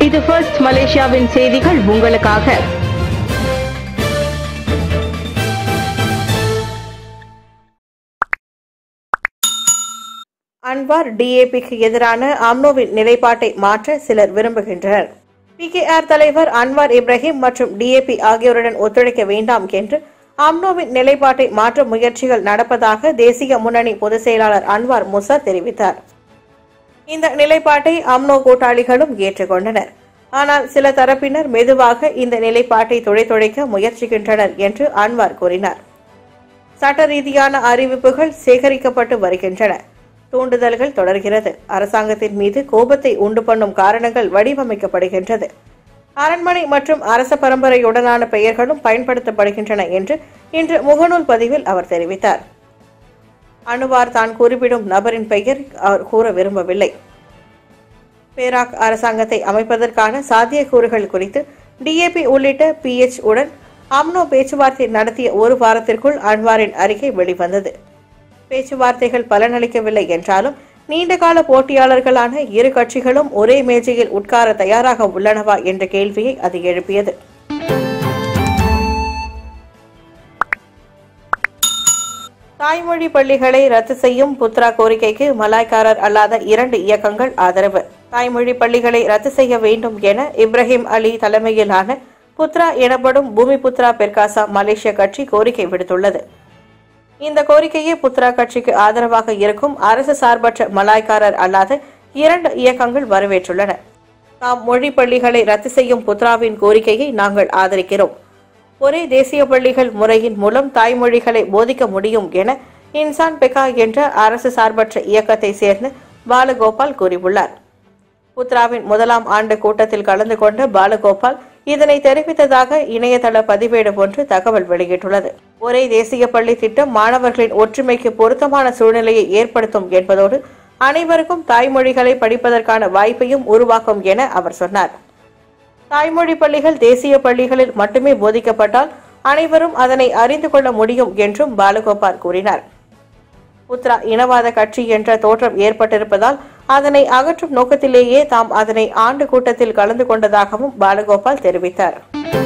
இது ஃபர்ஸ்ட் மலேசியாவின் செய்திகள் உங்களுக்காக அன்வார் டிஏபிக்கு எதிரான அம்னோவின் நிலைப்பாட்டை மாற்ற சிலர் விரும்புகின்றனர் பிகேஆர் தலைவர் அன்வார் இப்ராஹிம் மற்றும் டிஏபி ஆகியோருடன் ஒத்துழைக்க வேண்டாம் என்று அம்னோவின் நிலைப்பாட்டை மாற்ற முயற்சிகள் நடப்பதாக தேசிய முன்னணி பொதுச் செயலாளர் அன்வார் முசா தெரிவித்தார் இந்த நிலைப்பாட்டை அம்னோ கூட்டாளிகளும் ஏற்றுக்கொண்டனர் ஆனால் சில தரப்பினர் மெதுவாக இந்த நிலைப்பாட்டை துடைத்துடைக்க முயற்சிக்கின்றனர் என்று அன்வார் கூறினார் சட்ட ரீதியான அறிவிப்புகள் சேகரிக்கப்பட்டு வருகின்றன தூண்டுதல்கள் தொடர்கிறது அரசாங்கத்தின் மீது கோபத்தை உண்டு பண்ணும் காரணங்கள் வடிவமைக்கப்படுகின்றது அரண்மனை மற்றும் அரச பரம்பரையுடனான பெயர்களும் பயன்படுத்தப்படுகின்றன என்று இன்று முகநூல் பதிவில் அவர் தெரிவித்தார் அனுவார் தான் குறிப்பிடும் நபரின் பெயர் அவர் கூற விரும்பவில்லை பேராக் அரசாங்கத்தை அமைப்பதற்கான சாத்தியக்கூறுகள் குறித்து டிஏபி உள்ளிட்ட பிஎச் உடன் அம்னோ பேச்சுவார்த்தை நடத்திய ஒரு வாரத்திற்குள் அன்வாரின் அறிக்கை வெளிவந்தது பேச்சுவார்த்தைகள் பலனளிக்கவில்லை என்றாலும் நீண்டகால போட்டியாளர்களான இரு கட்சிகளும் ஒரே மேஜையில் உட்கார தயாராக உள்ளனவா என்ற கேள்வியை அது எழுப்பியது தாய்மொழி பள்ளிகளை ரத்து செய்யும் புத்ரா கோரிக்கைக்கு மலாய்க்காரர் அல்லாத இரண்டு இயக்கங்கள் ஆதரவு தாய்மொழி பள்ளிகளை ரத்து செய்ய வேண்டும் என இப்ராஹிம் அலி தலைமையிலான புத்ரா எனப்படும் பூமி புத்ரா பெர்காசா மலேசிய கட்சி கோரிக்கை விடுத்துள்ளது இந்த கோரிக்கையை புத்ரா கட்சிக்கு ஆதரவாக இருக்கும் அரசு சார்பற்ற மலாய்க்காரர் அல்லாத இரண்டு இயக்கங்கள் வரவேற்றுள்ளன தாம் மொழி பள்ளிகளை ரத்து செய்யும் புத்ராவின் கோரிக்கையை நாங்கள் ஆதரிக்கிறோம் ஒரே தேசிய பள்ளிகள் முறையின் மூலம் தாய்மொழிகளை போதிக்க முடியும் என இன்சான் பெகா என்ற அரசு சார்பற்ற இயக்கத்தை சேர்ந்த பாலகோபால் கூறியுள்ளார் புத்ராவின் முதலாம் ஆண்டு கூட்டத்தில் கலந்து கொண்ட பாலகோபால் இதனை தெரிவித்ததாக இணையதள பதிவேடு ஒன்று தகவல் வெளியிட்டுள்ளது ஒரே தேசிய பள்ளி திட்டம் மாணவர்களின் ஒற்றுமைக்கு பொருத்தமான சூழ்நிலையை ஏற்படுத்தும் என்பதோடு அனைவருக்கும் தாய்மொழிகளை படிப்பதற்கான வாய்ப்பையும் உருவாக்கும் என அவர் சொன்னார் தாய்மொழி பள்ளிகள் தேசிய பள்ளிகளில் மட்டுமே போதிக்கப்பட்டால் அனைவரும் அதனை அறிந்து கொள்ள முடியும் என்றும் பாலகோபால் கூறினார் உத்ரா இனவாத கட்சி என்ற தோற்றம் ஏற்பட்டிருப்பதால் அதனை அகற்றும் நோக்கத்திலேயே தாம் அதனை ஆண்டு கூட்டத்தில் கலந்து கொண்டதாகவும் பாலகோபால் தெரிவித்தார்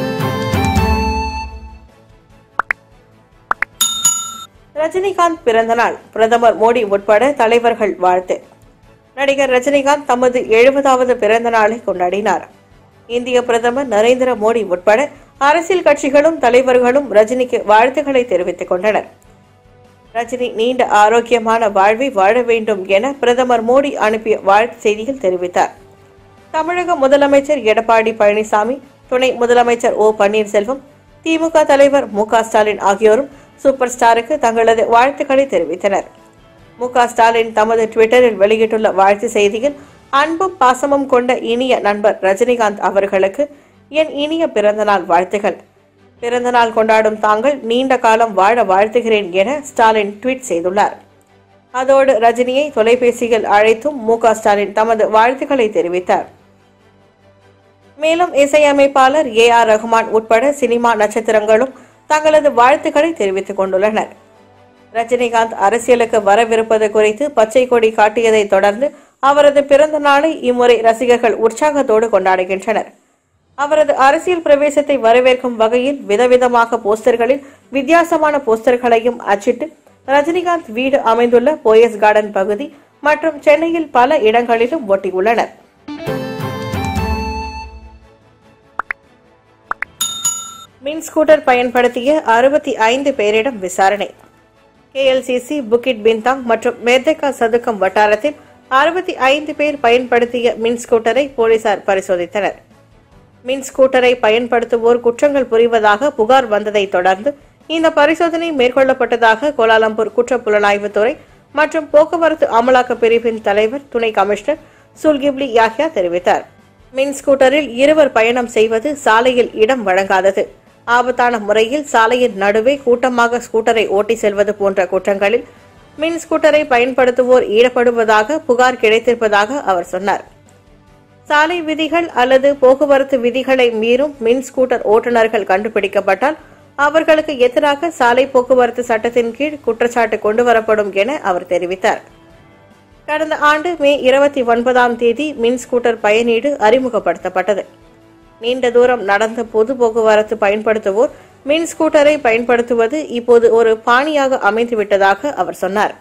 ரஜினிகாந்த் பிறந்தநாள் பிரதமர் மோடி உட்பட தலைவர்கள் வாழ்த்து நடிகர் ரஜினிகாந்த் தமது எழுபதாவது பிறந்த நாளை கொண்டாடினார் இந்திய பிரதமர் நரேந்திர மோடி உட்பட அரசியல் கட்சிகளும் தலைவர்களும் ரஜினிக்கு வாழ்த்துக்களை தெரிவித்துக் கொண்டனர் ரஜினி நீண்ட ஆரோக்கியமான வாழ்வை வாழ வேண்டும் என பிரதமர் மோடி அனுப்பிய வாழ்த்து செய்தியில் தெரிவித்தார் தமிழக முதலமைச்சர் எடப்பாடி பழனிசாமி துணை முதலமைச்சர் ஓ பன்னீர்செல்வம் திமுக தலைவர் மு க ஸ்டாலின் ஆகியோரும் சூப்பர் ஸ்டாருக்கு தங்களது வாழ்த்துக்களை தெரிவித்தனர் மு க ஸ்டாலின் தமது ட்விட்டரில் வெளியிட்டுள்ள வாழ்த்து செய்தியில் அன்பும் பாசமும் கொண்ட இனிய நண்பர் ரஜினிகாந்த் அவர்களுக்கு என் இனிய பிறந்தநாள் வாழ்த்துகள் பிறந்தநாள் கொண்டாடும் தாங்கள் நீண்ட காலம் வாழ வாழ்த்துகிறேன் என ஸ்டாலின் ட்வீட் செய்துள்ளார் அதோடு ரஜினியை தொலைபேசியில் அழைத்தும் மு க ஸ்டாலின் தமது வாழ்த்துக்களை தெரிவித்தார் மேலும் இசையமைப்பாளர் ஏ ஆர் ரஹ்மான் உட்பட சினிமா நட்சத்திரங்களும் தங்களது வாழ்த்துக்களை தெரிவித்துக் கொண்டுள்ளனர் ரஜினிகாந்த் அரசியலுக்கு வரவிருப்பது குறித்து பச்சை கொடி காட்டியதை தொடர்ந்து அவரது பிறந்த நாளை இம்முறை ரசிகர்கள் உற்சாகத்தோடு கொண்டாடுகின்றனர் அவரது அரசியல் பிரவேசத்தை வரவேற்கும் வகையில் விதவிதமாக போஸ்டர்களில் வித்தியாசமான போஸ்டர்களையும் அச்சிட்டு ரஜினிகாந்த் வீடு அமைந்துள்ள போயஸ் கார்டன் பகுதி மற்றும் சென்னையில் பல இடங்களிலும் ஒட்டியுள்ளனர் மின் ஸ்கூட்டர் பயன்படுத்திய அறுபத்தி ஐந்து பேரிடம் விசாரணை கேஎல்சிசி புக்கிட் பின்தாங் மற்றும் மேர்தேக்கா சதுக்கம் வட்டாரத்தில் அறுபத்தி ஐந்து பேர் பயன்படுத்திய மின் ஸ்கூட்டரை போலீசார் பரிசோதித்தனர் மின் ஸ்கூட்டரை பயன்படுத்துவோர் குற்றங்கள் புரிவதாக புகார் வந்ததை தொடர்ந்து இந்த பரிசோதனை மேற்கொள்ளப்பட்டதாக கோலாலம்பூர் குற்றப்புலனாய்வுத்துறை மற்றும் போக்குவரத்து அமலாக்க பிரிவின் தலைவர் துணை கமிஷனர் சுல்கிப்லி யாஹ்யா தெரிவித்தார் மின் ஸ்கூட்டரில் இருவர் பயணம் செய்வது சாலையில் இடம் வழங்காதது ஆபத்தான முறையில் சாலையின் நடுவே கூட்டமாக ஸ்கூட்டரை ஓட்டி செல்வது போன்ற குற்றங்களில் மின் ஸ்கூட்டரை பயன்படுத்துவோர் ஈடுபடுவதாக புகார் கிடைத்திருப்பதாக அவர் சொன்னார் சாலை விதிகள் அல்லது போக்குவரத்து விதிகளை மீறும் மின் ஸ்கூட்டர் ஓட்டுநர்கள் கண்டுபிடிக்கப்பட்டால் அவர்களுக்கு எதிராக சாலை போக்குவரத்து சட்டத்தின் கீழ் குற்றச்சாட்டு கொண்டுவரப்படும் என அவர் தெரிவித்தார் கடந்த ஆண்டு மே இருபத்தி ஒன்பதாம் தேதி மின் ஸ்கூட்டர் பயனீடு அறிமுகப்படுத்தப்பட்டது நீண்ட தூரம் நடந்த பொது போக்குவரத்து பயன்படுத்துவோர் மின் ஸ்கூட்டரை பயன்படுத்துவது இப்போது ஒரு பாணியாக அமைந்துவிட்டதாக அவர் சொன்னார்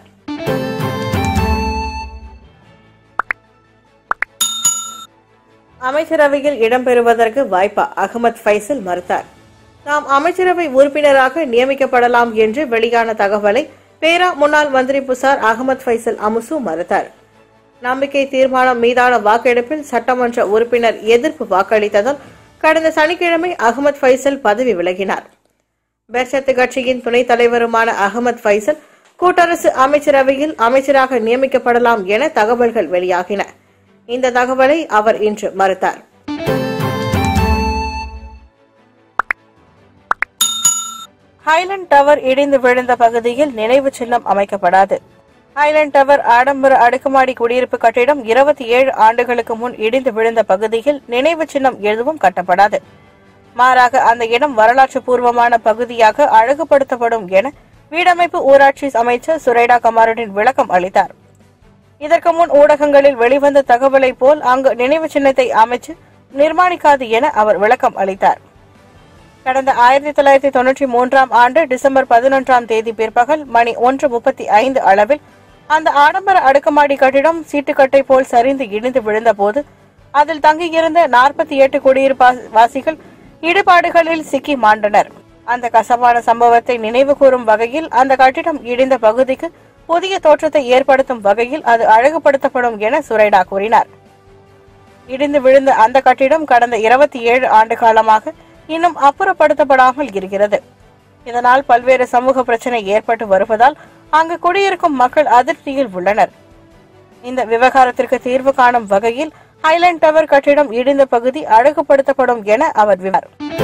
அமைச்சரவையில் இடம்பெறுவதற்கு வாய்ப்பா அகமது ஃபைசல் மறுத்தார் தாம் அமைச்சரவை உறுப்பினராக நியமிக்கப்படலாம் என்று வெளியான தகவலை பேரா முன்னாள் மந்திரி புசார் அகமது ஃபைசல் அமுசு மறுத்தார் நம்பிக்கை தீர்மானம் மீதான வாக்கெடுப்பில் சட்டமன்ற உறுப்பினர் எதிர்ப்பு வாக்களித்ததால் கடந்த சனிக்கிழமை அகமது ஃபைசல் பதவி விலகினார் பெர்சத்து கட்சியின் துணைத் தலைவருமான அகமது ஃபைசல் கூட்டரசு அமைச்சரவையில் அமைச்சராக நியமிக்கப்படலாம் என தகவல்கள் வெளியாகின இந்த தகவலை அவர் இன்று மறுத்தார் ஹைலண்ட் டவர் இடிந்து விழுந்த பகுதியில் நினைவு சின்னம் அமைக்கப்படாது ஹைலண்ட் டவர் ஆடம்பர அடுக்குமாடி குடியிருப்பு கட்டிடம் இருபத்தி ஏழு ஆண்டுகளுக்கு முன் இடிந்து விழுந்த பகுதியில் நினைவு சின்னம் எதுவும் கட்டப்படாது மாறாக அந்த இடம் வரலாற்று பூர்வமான பகுதியாக அழகுபடுத்தப்படும் என வீடமைப்பு ஊராட்சி அமைச்சர் சுரேடா கமாருடன் விளக்கம் அளித்தார் இதற்கு முன் ஊடகங்களில் வெளிவந்த தகவலை போல் அங்கு நினைவு சின்னத்தை அமைச்சு நிர்மாணிக்காது என அவர் விளக்கம் அளித்தார் கடந்த ஆயிரத்தி தொள்ளாயிரத்தி தொன்னூற்றி மூன்றாம் ஆண்டு டிசம்பர் பதினொன்றாம் தேதி பிற்பகல் மணி ஒன்று முப்பத்தி ஐந்து அளவில் அந்த ஆடம்பர அடுக்குமாடி கட்டிடம் சீட்டுக்கட்டை போல் சரிந்து இடிந்து விழுந்தபோது அதில் தங்கியிருந்த நாற்பத்தி எட்டு குடியிருப்பு வாசிகள் இடுபாடுகளில் சிக்கி மாண்டனர் அந்த கசப்பான சம்பவத்தை நினைவு கூறும் வகையில் அந்த கட்டிடம் இடிந்த பகுதிக்கு புதிய தோற்றத்தை ஏற்படுத்தும் வகையில் அது அழகுபடுத்தப்படும் என சுரைடா கூறினார் இடிந்து விழுந்த அந்த கட்டிடம் கடந்த இருபத்தி ஏழு ஆண்டு காலமாக இன்னும் அப்புறப்படுத்தப்படாமல் இருக்கிறது இதனால் பல்வேறு சமூக பிரச்சனை ஏற்பட்டு வருவதால் அங்கு குடியிருக்கும் மக்கள் அதிருப்தியில் உள்ளனர் இந்த விவகாரத்திற்கு தீர்வு காணும் வகையில் ஹைலைண்ட் டவர் கட்டிடம் இடிந்த பகுதி அழகுபடுத்தப்படும் என அவர் விவார்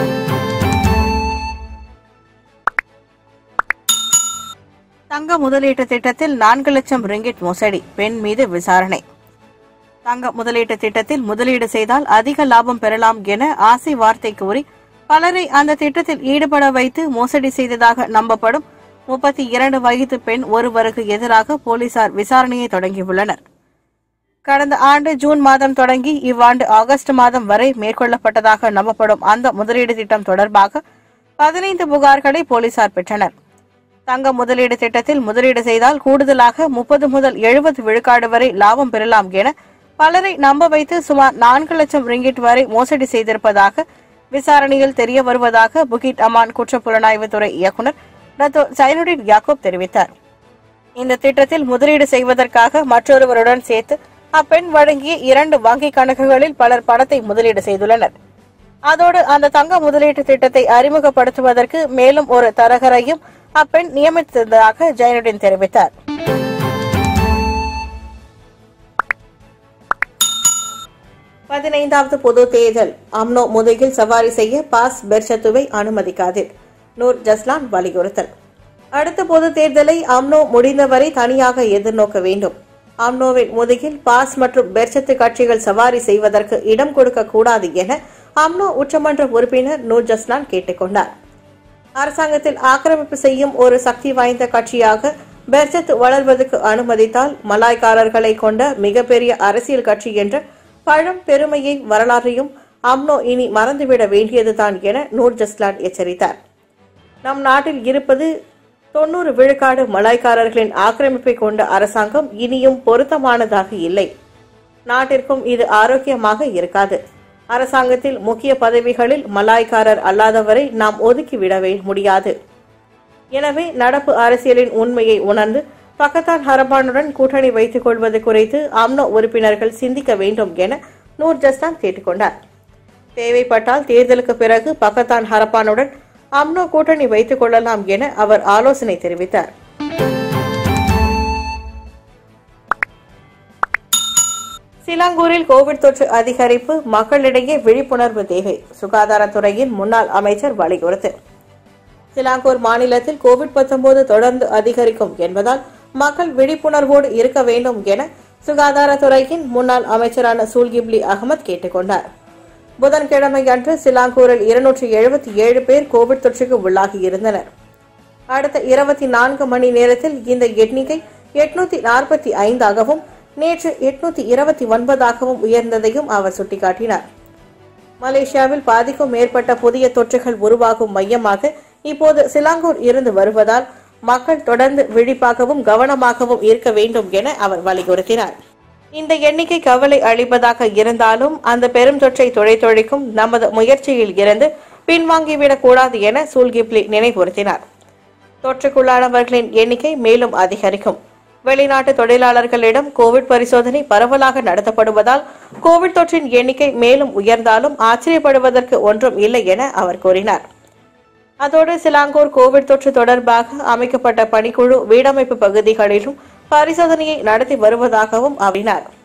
தங்க முதலீட்டு திட்டத்தில் நான்கு லட்சம் ரிங்கிட் மோசடி பெண் மீது விசாரணை தங்க முதலீட்டு திட்டத்தில் முதலீடு செய்தால் அதிக லாபம் பெறலாம் என ஆசை வார்த்தை கூறி பலரை அந்த திட்டத்தில் ஈடுபட வைத்து மோசடி செய்ததாக நம்பப்படும் முப்பத்தி இரண்டு வயது பெண் ஒருவருக்கு எதிராக போலீசார் விசாரணையை தொடங்கியுள்ளனர் கடந்த ஆண்டு ஜூன் மாதம் தொடங்கி இவ்வாண்டு ஆகஸ்ட் மாதம் வரை மேற்கொள்ளப்பட்டதாக நம்பப்படும் அந்த முதலீடு திட்டம் தொடர்பாக பதினைந்து புகார்களை போலீசார் பெற்றனர் தங்க முதலீடு திட்டத்தில் முதலீடு செய்தால் கூடுதலாக முப்பது முதல் எழுபது விழுக்காடு வரை லாபம் பெறலாம் என பலரை நம்ப வைத்து சுமார் நான்கு லட்சம் ரிங்கிட் வரை மோசடி செய்திருப்பதாக விசாரணையில் தெரிய வருவதாக புகிட் அமான் குற்றப்புலனாய்வு துறை இயக்குநர் ரத்தோ சைனுடின் யாக்கூப் தெரிவித்தார் இந்த திட்டத்தில் முதலீடு செய்வதற்காக மற்றொருவருடன் சேர்த்து அப்பெண் வழங்கிய இரண்டு வங்கிக் கணக்குகளில் பலர் பணத்தை முதலீடு செய்துள்ளனர் அதோடு அந்த தங்க முதலீட்டு திட்டத்தை அறிமுகப்படுத்துவதற்கு மேலும் ஒரு தரகரையும் அப்பெண் நியமித்ததாக ஜெயனுடன் தெரிவித்தார் பதினைந்தாவது பொது தேர்தல் அம்னோ முதுகில் சவாரி செய்ய பாஸ் பெர்ஷத்துவை அனுமதிக்காது நூர் ஜஸ்லான் வலியுறுத்தல் அடுத்த பொது தேர்தலை அம்னோ முடிந்தவரை தனியாக எதிர்நோக்க வேண்டும் அம்னோவின் முதுகில் பாஸ் மற்றும் பெர்ஷத்து கட்சிகள் சவாரி செய்வதற்கு இடம் கொடுக்க கூடாது என அம்னோ உச்சமன்ற உறுப்பினர் நூர் ஜஸ்லான் கேட்டுக்கொண்டார் அரசாங்கத்தில் ஆக்கிரமிப்பு செய்யும் ஒரு சக்தி வாய்ந்த கட்சியாக பெர்ஜத் வளர்வதற்கு அனுமதித்தால் மலாய்க்காரர்களை கொண்ட மிகப்பெரிய அரசியல் கட்சி என்ற பழம் பெருமையை வரலாற்றையும் அம்னோ இனி மறந்துவிட வேண்டியதுதான் என நூர் ஜஸ்லான் எச்சரித்தார் நம் நாட்டில் இருப்பது தொண்ணூறு விழுக்காடு மலாய்க்காரர்களின் ஆக்கிரமிப்பை கொண்ட அரசாங்கம் இனியும் பொருத்தமானதாக இல்லை நாட்டிற்கும் இது ஆரோக்கியமாக இருக்காது அரசாங்கத்தில் முக்கிய பதவிகளில் மலாய்க்காரர் அல்லாதவரை நாம் ஒதுக்கிவிடவே முடியாது எனவே நடப்பு அரசியலின் உண்மையை உணர்ந்து பக்கத்தான் ஹரபானுடன் கூட்டணி வைத்துக் கொள்வது குறித்து அம்னோ உறுப்பினர்கள் சிந்திக்க வேண்டும் என நூர் ஜஸ்தான் கேட்டுக்கொண்டார் தேவைப்பட்டால் தேர்தலுக்கு பிறகு பக்கத்தான் ஹரப்பானுடன் அம்னோ கூட்டணி வைத்துக் கொள்ளலாம் என அவர் ஆலோசனை தெரிவித்தார் சிலாங்கூரில் கோவிட் தொற்று அதிகரிப்பு மக்களிடையே விழிப்புணர்வு தேவை சுகாதாரத்துறையின் முன்னாள் அமைச்சர் வலியுறுத்து சிலாங்கூர் மாநிலத்தில் கோவிட் 19 தொடர்ந்து அதிகரிக்கும் என்பதால் மக்கள் விழிப்புணர்வோடு இருக்க வேண்டும் என சுகாதாரத்துறையின் முன்னாள் அமைச்சரான சூல்கிப்லி அகமது கேட்டுக்கொண்டார் புதன்கிழமை அன்று சிலாங்கூரில் இருநூற்றி எழுபத்தி ஏழு பேர் கோவிட் தொற்றுக்கு உள்ளாகி இருந்தனர் அடுத்த இருபத்தி நான்கு மணி நேரத்தில் இந்த எண்ணிக்கை எட்நூத்தி நாற்பத்தி ஐந்தாகவும் நேற்று எட்நூத்தி இருபத்தி ஒன்பதாகவும் உயர்ந்ததையும் அவர் சுட்டிக்காட்டினார் மலேசியாவில் பாதிக்கும் மேற்பட்ட புதிய தொற்றுகள் உருவாகும் மையமாக இப்போது சிலாங்கூர் இருந்து வருவதால் மக்கள் தொடர்ந்து விழிப்பாகவும் கவனமாகவும் இருக்க வேண்டும் என அவர் வலியுறுத்தினார் இந்த எண்ணிக்கை கவலை அளிப்பதாக இருந்தாலும் அந்த பெரும் தொற்றை துடைத்தொழிக்கும் நமது முயற்சியில் இருந்து பின்வாங்கிவிடக் கூடாது என சூல்கிப்லி நினைவுறுத்தினார் தொற்றுக்குள்ளானவர்களின் எண்ணிக்கை மேலும் அதிகரிக்கும் வெளிநாட்டு தொழிலாளர்களிடம் கோவிட் பரிசோதனை பரவலாக நடத்தப்படுவதால் கோவிட் தொற்றின் எண்ணிக்கை மேலும் உயர்ந்தாலும் ஆச்சரியப்படுவதற்கு ஒன்றும் இல்லை என அவர் கூறினார் அதோடு சிலாங்கூர் கோவிட் தொற்று தொடர்பாக அமைக்கப்பட்ட பணிக்குழு வீடமைப்பு பகுதிகளிலும் பரிசோதனையை நடத்தி வருவதாகவும் அறினார்